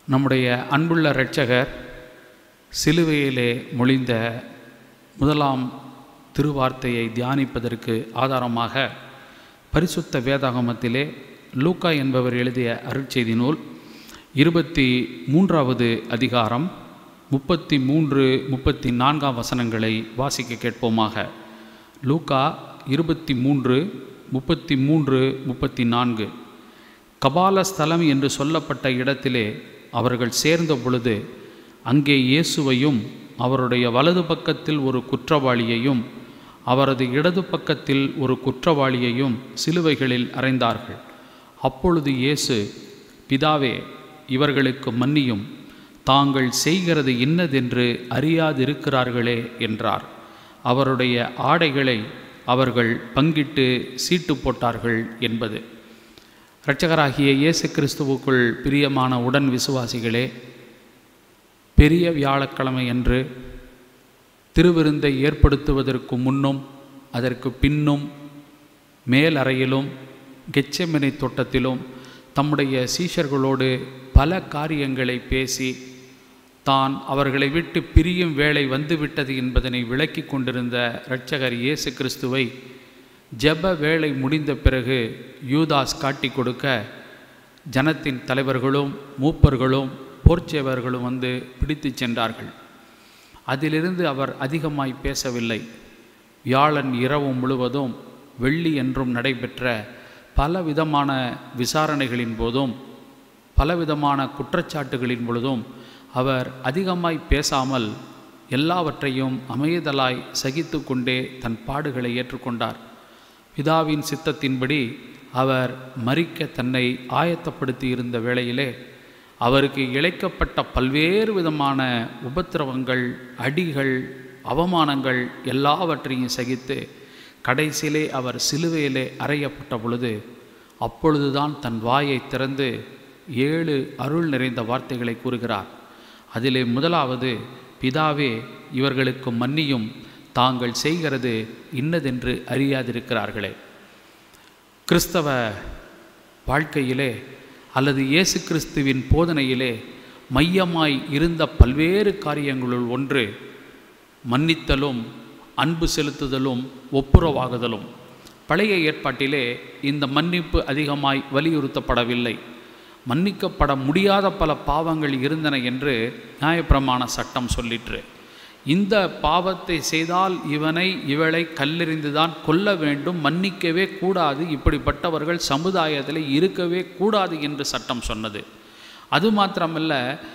நம்முடைய அன்புள்ள இரட்சகர் சிலுவையிலே மொழிந்த முதலாம் திருவார்த்தையை தியானிப்பதற்கு ஆதாரமாக பரிசுத்த வேதாகமத்திலே லூக்கா என்பவர் எழுதிய அருட்செய்தி நூல் இருபத்தி மூன்றாவது அதிகாரம் முப்பத்தி மூன்று முப்பத்தி நான்காம் வசனங்களை வாசிக்க கேட்போமாக லூக்கா இருபத்தி மூன்று முப்பத்தி மூன்று முப்பத்தி நான்கு கபால ஸ்தலம் என்று சொல்லப்பட்ட இடத்திலே அவர்கள் சேர்ந்த பொழுது அங்கே இயேசுவையும் அவருடைய வலது பக்கத்தில் ஒரு குற்றவாளியையும் அவரது இடது பக்கத்தில் ஒரு குற்றவாளியையும் சிலுவைகளில் அறைந்தார்கள் அப்பொழுது இயேசு பிதாவே இவர்களுக்கு மன்னியும் தாங்கள் செய்கிறது இன்னதென்று அறியாதிருக்கிறார்களே என்றார் அவருடைய ஆடைகளை அவர்கள் பங்கிட்டு சீட்டு போட்டார்கள் என்பது இரட்சகராகிய இயேசு கிறிஸ்துவுக்குள் பிரியமான உடன் விசுவாசிகளே பெரிய வியாழக்கிழமை அன்று திருவிருந்தை ஏற்படுத்துவதற்கு முன்னும் அதற்கு பின்னும் மேலறையிலும் கெச்சமெனை தோட்டத்திலும் தம்முடைய சீஷர்களோடு பல காரியங்களை பேசி தான் அவர்களை விட்டு பிரியும் வேலை வந்துவிட்டது என்பதனை விளக்கி கொண்டிருந்த இரட்சகர் இயேசு கிறிஸ்துவை ஜெப வேலை முடிந்த பிறகு யூதாஸ் காட்டி கொடுக்க ஜனத்தின் தலைவர்களும் மூப்பர்களும் போர்ச்சேவர்களும் வந்து பிடித்து சென்றார்கள் அதிலிருந்து அவர் அதிகமாய் பேசவில்லை வியாழன் இரவு முழுவதும் வெள்ளி என்றும் நடைபெற்ற பல விதமான விசாரணைகளின் போதும் பலவிதமான குற்றச்சாட்டுகளின் பொழுதும் அவர் அதிகமாய் பேசாமல் எல்லாவற்றையும் அமைதலாய் சகித்து கொண்டே தன் பாடுகளை ஏற்றுக்கொண்டார் பிதாவின் சித்தத்தின்படி அவர் மறிக்க தன்னை ஆயத்தப்படுத்தி இருந்த வேளையிலே அவருக்கு இழைக்கப்பட்ட பல்வேறு விதமான உபத்திரவங்கள் அடிகள் அவமானங்கள் எல்லாவற்றையும் சகித்து கடைசியிலே அவர் சிலுவையிலே அறையப்பட்ட பொழுது அப்பொழுதுதான் தன் வாயை திறந்து ஏழு அருள் நிறைந்த வார்த்தைகளை கூறுகிறார் அதிலே முதலாவது பிதாவே இவர்களுக்கு மன்னியும் தாங்கள் செய்கிறது இன்னதென்று அறியாதிருக்கிறார்களே கிறிஸ்தவ வாழ்க்கையிலே அல்லது இயேசு கிறிஸ்துவின் போதனையிலே மையமாய் இருந்த பல்வேறு காரியங்களுள் ஒன்று மன்னித்தலும் அன்பு செலுத்துதலும் ஒப்புரவாகுதலும் பழைய ஏற்பாட்டிலே இந்த மன்னிப்பு அதிகமாய் வலியுறுத்தப்படவில்லை மன்னிக்கப்பட முடியாத பல பாவங்கள் இருந்தன என்று நியாயப்பிரமாண சட்டம் சொல்லிற்று இந்த பாவத்தை செய்தால் இவனை இவளை கல்லெறிந்துதான் கொல்ல வேண்டும் மன்னிக்கவே கூடாது இப்படிப்பட்டவர்கள் சமுதாயத்தில் இருக்கவே கூடாது என்று சட்டம் சொன்னது அது மாத்திரமல்ல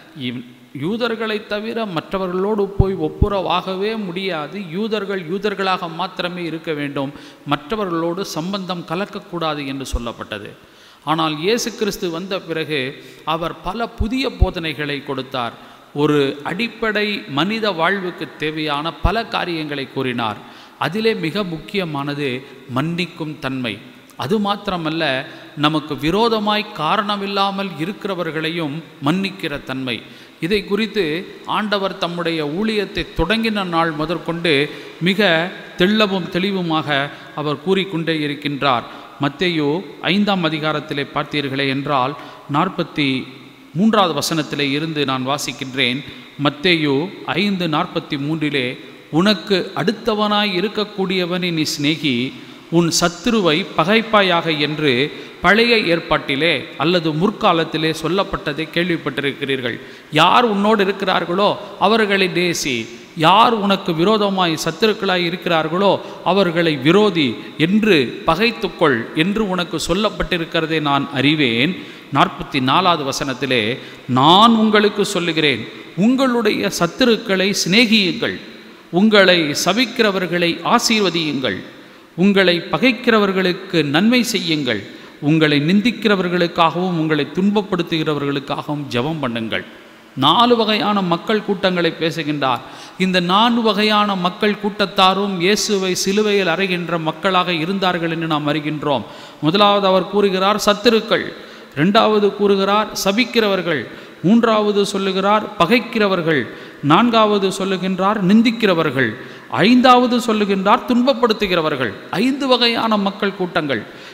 யூதர்களை தவிர மற்றவர்களோடு போய் ஒப்புரவாகவே முடியாது யூதர்கள் யூதர்களாக மாத்திரமே இருக்க வேண்டும் மற்றவர்களோடு சம்பந்தம் கலக்கக்கூடாது என்று சொல்லப்பட்டது ஆனால் இயேசு கிறிஸ்து வந்த பிறகு அவர் பல புதிய போதனைகளை கொடுத்தார் ஒரு அடிப்படை மனித வாழ்வுக்கு தேவையான பல காரியங்களை கூறினார் அதிலே மிக முக்கியமானது மன்னிக்கும் தன்மை அது மாத்திரமல்ல நமக்கு விரோதமாய் காரணமில்லாமல் இருக்கிறவர்களையும் மன்னிக்கிற தன்மை இதை குறித்து ஆண்டவர் தம்முடைய ஊழியத்தை தொடங்கின நாள் முதற்கொண்டு மிக தெள்ளவும் தெளிவுமாக அவர் கூறிக்கொண்டே இருக்கின்றார் மத்தேயோ ஐந்தாம் அதிகாரத்திலே பார்த்தீர்களே என்றால் நாற்பத்தி மூன்றாவது வசனத்திலே இருந்து நான் வாசிக்கின்றேன் மத்தேயோ ஐந்து நாற்பத்தி மூன்றிலே உனக்கு அடுத்தவனாய் இருக்கக்கூடியவனை நீ சிநேகி உன் சத்துருவை பகைப்பாயாக என்று பழைய ஏற்பாட்டிலே அல்லது முற்காலத்திலே சொல்லப்பட்டதை கேள்விப்பட்டிருக்கிறீர்கள் யார் உன்னோடு இருக்கிறார்களோ அவர்களை நேசி யார் உனக்கு விரோதமாய் சத்துருக்களாய் இருக்கிறார்களோ அவர்களை விரோதி என்று பகைத்துக்கொள் என்று உனக்கு சொல்லப்பட்டிருக்கிறதை நான் அறிவேன் நாற்பத்தி நாலாவது வசனத்திலே நான் உங்களுக்கு சொல்லுகிறேன் உங்களுடைய சத்துருக்களை சிநேகியுங்கள் உங்களை சபிக்கிறவர்களை ஆசீர்வதியுங்கள் உங்களை பகைக்கிறவர்களுக்கு நன்மை செய்யுங்கள் உங்களை நிந்திக்கிறவர்களுக்காகவும் உங்களை துன்பப்படுத்துகிறவர்களுக்காகவும் ஜெபம் பண்ணுங்கள் நாலு வகையான மக்கள் கூட்டங்களை பேசுகின்றார் இந்த நான்கு வகையான மக்கள் கூட்டத்தாரும் இயேசுவை சிலுவையில் அறைகின்ற மக்களாக இருந்தார்கள் என்று நாம் அறிகின்றோம் முதலாவது அவர் கூறுகிறார் சத்துருக்கள் ரெண்டாவது கூறுகிறார் சபிக்கிறவர்கள் மூன்றாவது சொல்லுகிறார் பகைக்கிறவர்கள் நான்காவது சொல்லுகின்றார் நிந்திக்கிறவர்கள் ஐந்தாவது சொல்லுகின்றார் துன்பப்படுத்துகிறவர்கள் ஐந்து வகையான மக்கள் கூட்டங்கள்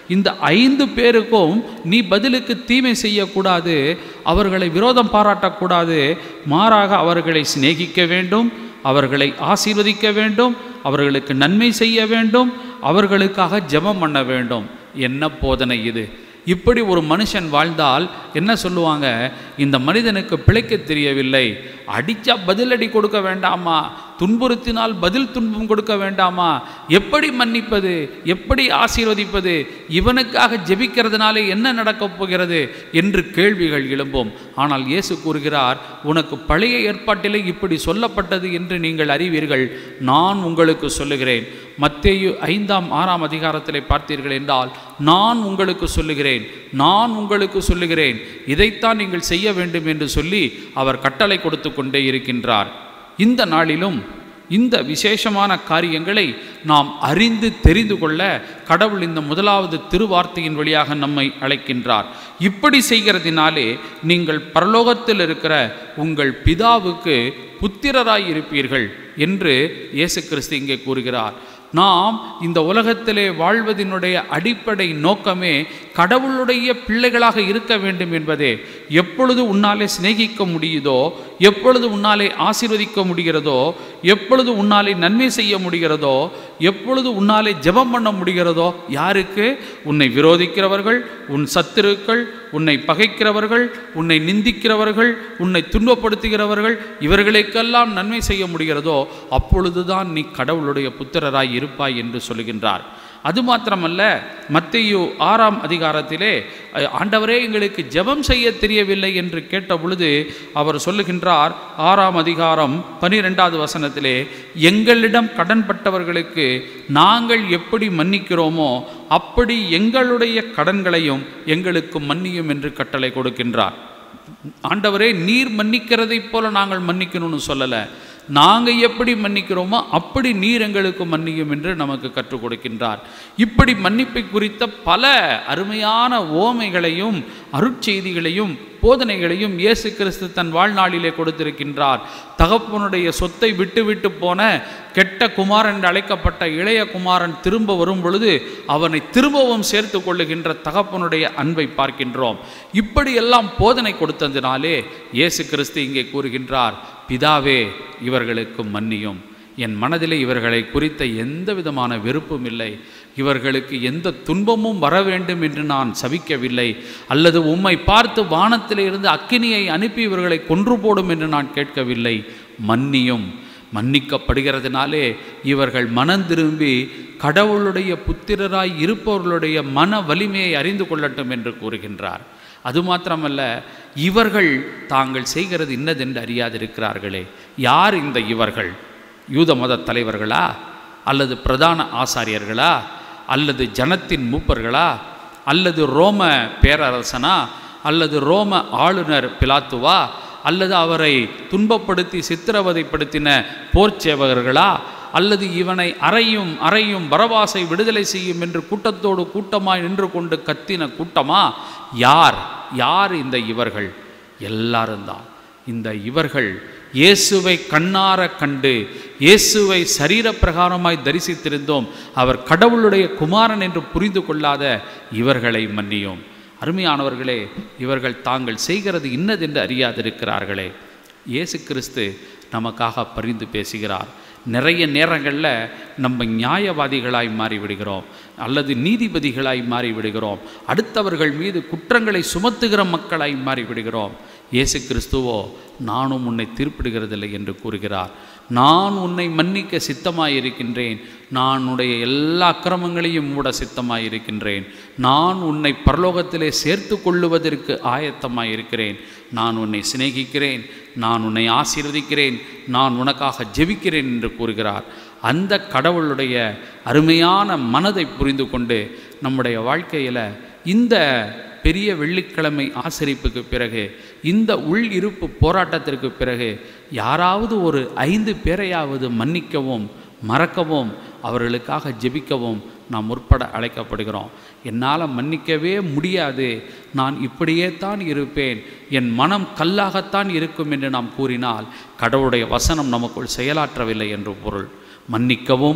இந்த ஐந்து பேருக்கும் நீ பதிலுக்கு தீமை செய்யக்கூடாது அவர்களை விரோதம் பாராட்டக்கூடாது மாறாக அவர்களை சிநேகிக்க வேண்டும் அவர்களை ஆசீர்வதிக்க வேண்டும் அவர்களுக்கு நன்மை செய்ய வேண்டும் அவர்களுக்காக ஜெபம் பண்ண வேண்டும் என்ன போதனை இது இப்படி ஒரு மனுஷன் வாழ்ந்தால் என்ன சொல்லுவாங்க இந்த மனிதனுக்கு பிழைக்க தெரியவில்லை அடிச்சா பதிலடி கொடுக்க வேண்டாமா துன்புறுத்தினால் பதில் துன்பம் கொடுக்க வேண்டாமா எப்படி மன்னிப்பது எப்படி ஆசீர்வதிப்பது இவனுக்காக ஜெபிக்கிறதுனாலே என்ன நடக்கப் போகிறது என்று கேள்விகள் எழும்பும் ஆனால் இயேசு கூறுகிறார் உனக்கு பழைய ஏற்பாட்டிலே இப்படி சொல்லப்பட்டது என்று நீங்கள் அறிவீர்கள் நான் உங்களுக்கு சொல்லுகிறேன் மத்தேயு ஐந்தாம் ஆறாம் அதிகாரத்திலே பார்த்தீர்கள் என்றால் நான் உங்களுக்கு சொல்லுகிறேன் நான் உங்களுக்கு சொல்லுகிறேன் இதைத்தான் நீங்கள் செய்ய வேண்டும் என்று சொல்லி அவர் கட்டளை கொடுத்து கொண்டே இருக்கின்றார் இந்த நாளிலும் இந்த விசேஷமான காரியங்களை நாம் அறிந்து தெரிந்து கொள்ள கடவுள் இந்த முதலாவது திருவார்த்தையின் வழியாக நம்மை அழைக்கின்றார் இப்படி செய்கிறதினாலே நீங்கள் பரலோகத்தில் இருக்கிற உங்கள் பிதாவுக்கு புத்திரராய் இருப்பீர்கள் என்று இயேசு கிறிஸ்து இங்கே கூறுகிறார் நாம் இந்த உலகத்திலே வாழ்வதனுடைய அடிப்படை நோக்கமே கடவுளுடைய பிள்ளைகளாக இருக்க வேண்டும் என்பதே எப்பொழுது உன்னாலே சிநேகிக்க முடியுதோ எப்பொழுது உன்னாலே ஆசீர்வதிக்க முடிகிறதோ எப்பொழுது உன்னாலே நன்மை செய்ய முடிகிறதோ எப்பொழுது உன்னாலே ஜெபம் பண்ண முடிகிறதோ யாருக்கு உன்னை விரோதிக்கிறவர்கள் உன் சத்துருக்கள் உன்னை பகைக்கிறவர்கள் உன்னை நிந்திக்கிறவர்கள் உன்னை துன்பப்படுத்துகிறவர்கள் இவர்களுக்கெல்லாம் நன்மை செய்ய முடிகிறதோ அப்பொழுதுதான் நீ கடவுளுடைய புத்திரராய் இருப்பாய் என்று சொல்லுகின்றார் அது மாத்திரமல்ல மத்தேயு ஆறாம் அதிகாரத்திலே அஹ், ஆண்டவரே எங்களுக்கு ஜெபம் செய்ய தெரியவில்லை என்று கேட்ட பொழுது அவர் சொல்லுகின்றார் ஆறாம் அதிகாரம் பனிரெண்டாவது வசனத்திலே எங்களிடம் கடன்பட்டவர்களுக்கு நாங்கள் எப்படி மன்னிக்கிறோமோ அப்படி எங்களுடைய கடன்களையும் எங்களுக்கு மன்னியும் என்று கட்டளை கொடுக்கின்றார் ஆண்டவரே நீர் மன்னிக்கிறதைப் போல நாங்கள் மன்னிக்கணும்னு சொல்லலை நாங்கள் எப்படி மன்னிக்கிறோமோ அப்படி நீர் எங்களுக்கு மன்னியும் என்று நமக்கு கற்றுக் கொடுக்கின்றார் இப்படி மன்னிப்பை குறித்த பல அருமையான ஓமைகளையும் அருட்செய்திகளையும் போதனைகளையும் இயேசு கிறிஸ்து தன் வாழ்நாளிலே கொடுத்திருக்கின்றார் தகப்பனுடைய சொத்தை விட்டு விட்டு போன கெட்ட குமாரன் என்று அழைக்கப்பட்ட இளைய குமாரன் திரும்ப வரும் பொழுது அவனை திரும்பவும் சேர்த்து கொள்ளுகின்ற தகப்பனுடைய அன்பை பார்க்கின்றோம் இப்படியெல்லாம் போதனை கொடுத்ததினாலே இயேசு கிறிஸ்து இங்கே கூறுகின்றார் பிதாவே இவர்களுக்கு மன்னியும் என் மனதிலே இவர்களை குறித்த எந்த விதமான வெறுப்பும் இல்லை இவர்களுக்கு எந்த துன்பமும் வர வேண்டும் என்று நான் சபிக்கவில்லை அல்லது உம்மை பார்த்து வானத்திலே இருந்து அக்கினியை அனுப்பி இவர்களை கொன்று போடும் என்று நான் கேட்கவில்லை மன்னியும் மன்னிக்கப்படுகிறதுனாலே இவர்கள் மனம் திரும்பி கடவுளுடைய புத்திரராய் இருப்பவர்களுடைய மன வலிமையை அறிந்து கொள்ளட்டும் என்று கூறுகின்றார் அது மாத்திரமல்ல இவர்கள் தாங்கள் செய்கிறது இன்னதென்று அறியாதிருக்கிறார்களே யார் இந்த இவர்கள் யூத மத தலைவர்களா அல்லது பிரதான ஆசாரியர்களா அல்லது ஜனத்தின் மூப்பர்களா அல்லது ரோம பேரரசனா அல்லது ரோம ஆளுநர் பிலாத்துவா அல்லது அவரை துன்பப்படுத்தி சித்திரவதைப்படுத்தின போர்ச் சேவகர்களா அல்லது இவனை அறையும் அறையும் பரவாசை விடுதலை செய்யும் என்று கூட்டத்தோடு கூட்டமாய் நின்று கொண்டு கத்தின கூட்டமா யார் யார் இந்த இவர்கள் எல்லாரும் தான் இந்த இவர்கள் இயேசுவை கண்ணார கண்டு இயேசுவை சரீர பிரகாரமாய் தரிசித்திருந்தோம் அவர் கடவுளுடைய குமாரன் என்று புரிந்து கொள்ளாத இவர்களை மன்னியும் அருமையானவர்களே இவர்கள் தாங்கள் செய்கிறது இன்னதென்று அறியாதிருக்கிறார்களே இயேசு கிறிஸ்து நமக்காக பரிந்து பேசுகிறார் நிறைய நேரங்களில் நம்ம நியாயவாதிகளாய் மாறிவிடுகிறோம் அல்லது நீதிபதிகளாய் மாறிவிடுகிறோம் அடுத்தவர்கள் மீது குற்றங்களை சுமத்துகிற மக்களாய் மாறிவிடுகிறோம் இயேசு கிறிஸ்துவோ நானும் உன்னை தீர்ப்பிடுகிறதில்லை என்று கூறுகிறார் நான் உன்னை மன்னிக்க சித்தமாயிருக்கின்றேன் நான் உன்னுடைய எல்லா அக்கிரமங்களையும் மூட சித்தமாயிருக்கின்றேன் நான் உன்னை பரலோகத்திலே சேர்த்து கொள்ளுவதற்கு ஆயத்தமாயிருக்கிறேன் நான் உன்னை சிநேகிக்கிறேன் நான் உன்னை ஆசீர்வதிக்கிறேன் நான் உனக்காக ஜெபிக்கிறேன் என்று கூறுகிறார் அந்த கடவுளுடைய அருமையான மனதை புரிந்து கொண்டு நம்முடைய வாழ்க்கையில் இந்த பெரிய வெள்ளிக்கிழமை ஆசரிப்புக்கு பிறகு இந்த உள் இருப்பு போராட்டத்திற்கு பிறகு யாராவது ஒரு ஐந்து பேரையாவது மன்னிக்கவும் மறக்கவும் அவர்களுக்காக ஜெபிக்கவும் நாம் முற்பட அழைக்கப்படுகிறோம் என்னால் மன்னிக்கவே முடியாது நான் இப்படியே தான் இருப்பேன் என் மனம் கல்லாகத்தான் இருக்கும் என்று நாம் கூறினால் கடவுளுடைய வசனம் நமக்குள் செயலாற்றவில்லை என்று பொருள் மன்னிக்கவும்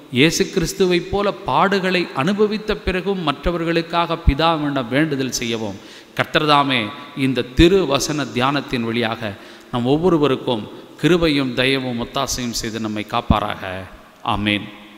இயேசு கிறிஸ்துவைப் போல பாடுகளை அனுபவித்த பிறகும் மற்றவர்களுக்காக பிதாவிடம் வேண்டுதல் செய்யவும் கர்த்தர்தாமே இந்த திரு வசன தியானத்தின் வழியாக நம் ஒவ்வொருவருக்கும் கிருபையும் தயவும் ஒத்தாசையும் செய்து நம்மை காப்பாராக ஆமேன்